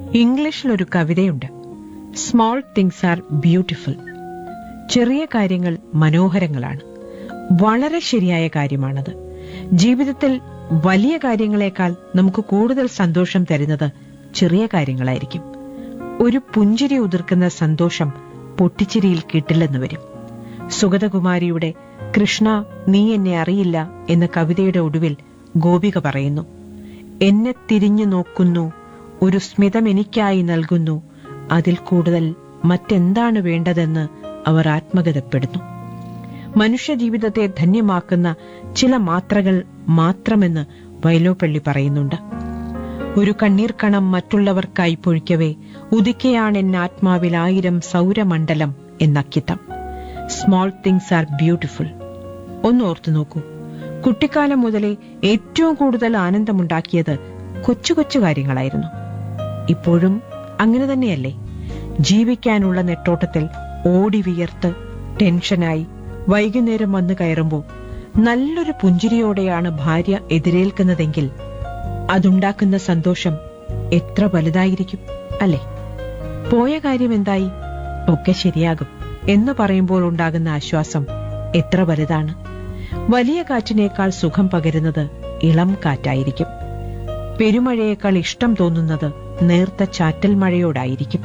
ഇംഗ്ലീഷിലൊരു കവിതയുണ്ട് small things are beautiful ചെറിയ കാര്യങ്ങൾ മനോഹരങ്ങളാണ് വളരെ ശരിയായ കാര്യമാണത് ജീവിതത്തിൽ വലിയ കാര്യങ്ങളെക്കാൾ നമുക്ക് കൂടുതൽ സന്തോഷം തരുന്നത് ചെറിയ കാര്യങ്ങളായിരിക്കും ഒരു പുഞ്ചിരി ഉതിർക്കുന്ന സന്തോഷം പൊട്ടിച്ചിരിയിൽ കിട്ടില്ലെന്ന് വരും സുഗതകുമാരിയുടെ കൃഷ്ണ നീ എന്നെ അറിയില്ല എന്ന കവിതയുടെ ഒടുവിൽ ഗോപിക പറയുന്നു എന്നെ തിരിഞ്ഞു നോക്കുന്നു ഒരു സ്മിതം എനിക്കായി നൽകുന്നു അതിൽ കൂടുതൽ മറ്റെന്താണ് വേണ്ടതെന്ന് അവർ ആത്മഗതപ്പെടുന്നു മനുഷ്യജീവിതത്തെ ധന്യമാക്കുന്ന ചില മാത്രകൾ മാത്രമെന്ന് വയലോപ്പള്ളി പറയുന്നുണ്ട് ഒരു കണ്ണീർക്കണം മറ്റുള്ളവർക്കായി പൊഴിക്കവേ ഉദിക്കയാണ് എൻ ആത്മാവിൽ ആയിരം സൗരമണ്ഡലം എന്നക്കിത്തം സ്മോൾ തിങ്സ് ആർ ബ്യൂട്ടിഫുൾ ഒന്ന് ഓർത്തു നോക്കൂ കുട്ടിക്കാലം മുതലേ ഏറ്റവും കൂടുതൽ ആനന്ദമുണ്ടാക്കിയത് കൊച്ചു കൊച്ചു കാര്യങ്ങളായിരുന്നു ഇപ്പോഴും അങ്ങനെ തന്നെയല്ലേ ജീവിക്കാനുള്ള നെട്ടോട്ടത്തിൽ ഓടി വിയർത്ത് ടെൻഷനായി വൈകുന്നേരം വന്നു കയറുമ്പോൾ നല്ലൊരു പുഞ്ചിരിയോടെയാണ് ഭാര്യ എതിരേൽക്കുന്നതെങ്കിൽ അതുണ്ടാക്കുന്ന സന്തോഷം എത്ര വലുതായിരിക്കും അല്ലേ പോയ കാര്യം എന്തായി ഒക്കെ ശരിയാകും എന്ന് പറയുമ്പോൾ ഉണ്ടാകുന്ന ആശ്വാസം എത്ര വലുതാണ് വലിയ കാറ്റിനേക്കാൾ സുഖം പകരുന്നത് ഇളം കാറ്റായിരിക്കും പെരുമഴയേക്കാൾ ഇഷ്ടം തോന്നുന്നത് നേർത്ത ചാറ്റൽ മഴയോടായിരിക്കും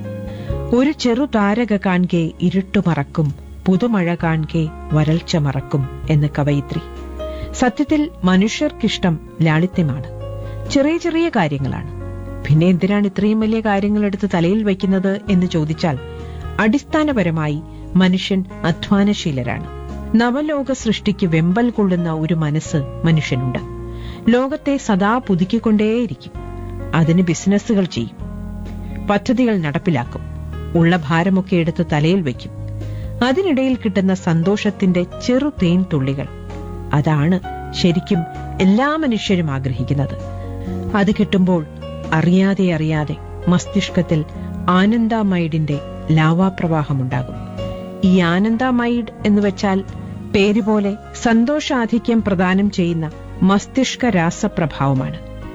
ഒരു ചെറു താരക കാൺകെ ഇരുട്ടു മറക്കും പുതുമഴ കാൺകെ വരൾച്ച മറക്കും എന്ന് കവയിത്രി സത്യത്തിൽ മനുഷ്യർക്കിഷ്ടം ലാളിത്യമാണ് ചെറിയ ചെറിയ കാര്യങ്ങളാണ് പിന്നെ എന്തിനാണ് ഇത്രയും വലിയ കാര്യങ്ങൾ എടുത്ത് തലയിൽ വയ്ക്കുന്നത് എന്ന് ചോദിച്ചാൽ അടിസ്ഥാനപരമായി മനുഷ്യൻ അധ്വാനശീലരാണ് നവലോക സൃഷ്ടിക്ക് വെമ്പൽ കൊള്ളുന്ന ഒരു മനസ്സ് മനുഷ്യനുണ്ട് ലോകത്തെ സദാ പുതുക്കിക്കൊണ്ടേയിരിക്കും അതിന് ബിസിനസ്സുകൾ ചെയ്യും പദ്ധതികൾ നടപ്പിലാക്കും ഉള്ള ഭാരമൊക്കെ എടുത്ത് തലയിൽ വയ്ക്കും അതിനിടയിൽ കിട്ടുന്ന സന്തോഷത്തിന്റെ ചെറു തേൻ തുള്ളികൾ അതാണ് ശരിക്കും എല്ലാ മനുഷ്യരും ആഗ്രഹിക്കുന്നത് അത് കിട്ടുമ്പോൾ അറിയാതെ അറിയാതെ മസ്തിഷ്കത്തിൽ ആനന്ദമൈഡിന്റെ ലാവാപ്രവാഹമുണ്ടാകും ഈ ആനന്ദമൈഡ് എന്ന് വെച്ചാൽ പേര് പോലെ സന്തോഷാധിക്യം പ്രദാനം ചെയ്യുന്ന മസ്തിഷ്ക രാസപ്രഭാവമാണ്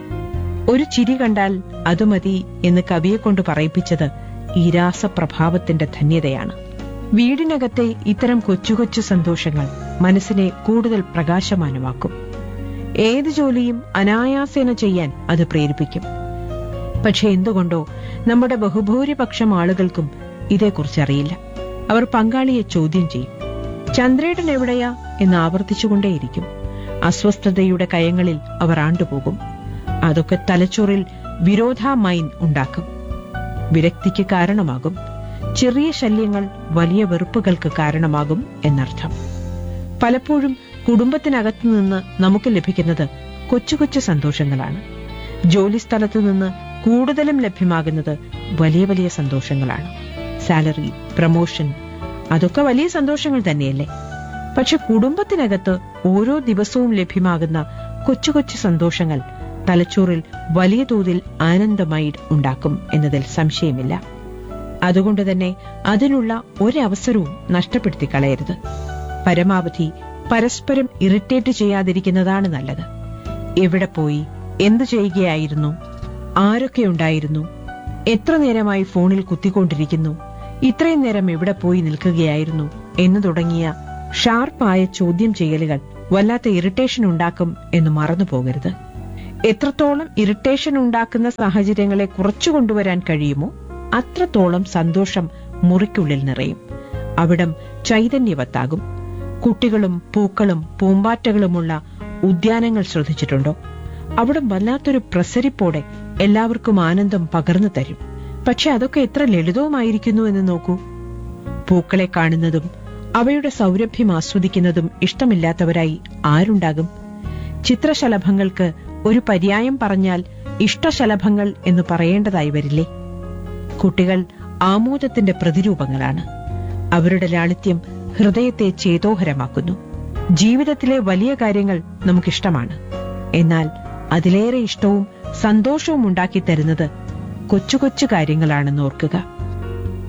ഒരു ചിരി കണ്ടാൽ അത് മതി എന്ന് കവിയെ കൊണ്ട് പറയിപ്പിച്ചത് ഈ രാസപ്രഭാവത്തിന്റെ ധന്യതയാണ് വീടിനകത്തെ ഇത്തരം കൊച്ചു കൊച്ചു സന്തോഷങ്ങൾ മനസ്സിനെ കൂടുതൽ പ്രകാശമാനമാക്കും ഏത് ജോലിയും അനായാസേന ചെയ്യാൻ അത് പ്രേരിപ്പിക്കും പക്ഷെ എന്തുകൊണ്ടോ നമ്മുടെ ബഹുഭൂരിപക്ഷം ആളുകൾക്കും ഇതേക്കുറിച്ച് അറിയില്ല അവർ പങ്കാളിയെ ചോദ്യം ചെയ്യും ചന്ദ്രേട്ടൻ എവിടെയാ എന്ന് ആവർത്തിച്ചുകൊണ്ടേയിരിക്കും അസ്വസ്ഥതയുടെ കയങ്ങളിൽ അവർ ആണ്ടുപോകും അതൊക്കെ തലച്ചോറിൽ വിരോധാമൈൻ ഉണ്ടാക്കും വിരക്തിക്ക് കാരണമാകും ചെറിയ ശല്യങ്ങൾ വലിയ വെറുപ്പുകൾക്ക് കാരണമാകും എന്നർത്ഥം പലപ്പോഴും കുടുംബത്തിനകത്തു നിന്ന് നമുക്ക് ലഭിക്കുന്നത് കൊച്ചു കൊച്ചു സന്തോഷങ്ങളാണ് ജോലിസ്ഥലത്തു നിന്ന് കൂടുതലും ലഭ്യമാകുന്നത് വലിയ വലിയ സന്തോഷങ്ങളാണ് സാലറി പ്രമോഷൻ അതൊക്കെ വലിയ സന്തോഷങ്ങൾ തന്നെയല്ലേ പക്ഷെ കുടുംബത്തിനകത്ത് ഓരോ ദിവസവും ലഭ്യമാകുന്ന കൊച്ചു കൊച്ചു സന്തോഷങ്ങൾ തലച്ചോറിൽ വലിയ തോതിൽ ആനന്ദമായി ഉണ്ടാക്കും എന്നതിൽ സംശയമില്ല അതുകൊണ്ട് തന്നെ അതിനുള്ള ഒരവസരവും നഷ്ടപ്പെടുത്തി കളയരുത് പരമാവധി പരസ്പരം ഇറിറ്റേറ്റ് ചെയ്യാതിരിക്കുന്നതാണ് നല്ലത് എവിടെ പോയി എന്തു ചെയ്യുകയായിരുന്നു ആരൊക്കെ ഉണ്ടായിരുന്നു എത്ര നേരമായി ഫോണിൽ കുത്തിക്കൊണ്ടിരിക്കുന്നു ഇത്രയും നേരം എവിടെ പോയി നിൽക്കുകയായിരുന്നു എന്ന് തുടങ്ങിയ ഷാർപ്പായ ചോദ്യം ചെയ്യലുകൾ വല്ലാത്ത ഇറിറ്റേഷൻ ഉണ്ടാക്കും എന്ന് മറന്നു പോകരുത് എത്രത്തോളം ഇറിറ്റേഷൻ ഉണ്ടാക്കുന്ന സാഹചര്യങ്ങളെ കുറച്ചു കൊണ്ടുവരാൻ കഴിയുമോ അത്രത്തോളം സന്തോഷം മുറിക്കുള്ളിൽ നിറയും അവിടം ചൈതന്യവത്താകും കുട്ടികളും പൂക്കളും പൂമ്പാറ്റകളുമുള്ള ഉദ്യാനങ്ങൾ ശ്രദ്ധിച്ചിട്ടുണ്ടോ അവിടെ വല്ലാത്തൊരു പ്രസരിപ്പോടെ എല്ലാവർക്കും ആനന്ദം പകർന്നു തരും പക്ഷെ അതൊക്കെ എത്ര ലളിതവുമായിരിക്കുന്നു എന്ന് നോക്കൂ പൂക്കളെ കാണുന്നതും അവയുടെ സൗരഭ്യം ആസ്വദിക്കുന്നതും ഇഷ്ടമില്ലാത്തവരായി ആരുണ്ടാകും ചിത്രശലഭങ്ങൾക്ക് ഒരു പര്യായം പറഞ്ഞാൽ ഇഷ്ടശലഭങ്ങൾ എന്ന് പറയേണ്ടതായി വരില്ലേ കുട്ടികൾ ആമോദത്തിന്റെ പ്രതിരൂപങ്ങളാണ് അവരുടെ ലാളിത്യം ഹൃദയത്തെ ചേതോഹരമാക്കുന്നു ജീവിതത്തിലെ വലിയ കാര്യങ്ങൾ നമുക്കിഷ്ടമാണ് എന്നാൽ അതിലേറെ ഇഷ്ടവും സന്തോഷവും ഉണ്ടാക്കി തരുന്നത് കൊച്ചു കൊച്ചു കാര്യങ്ങളാണെന്ന് ഓർക്കുക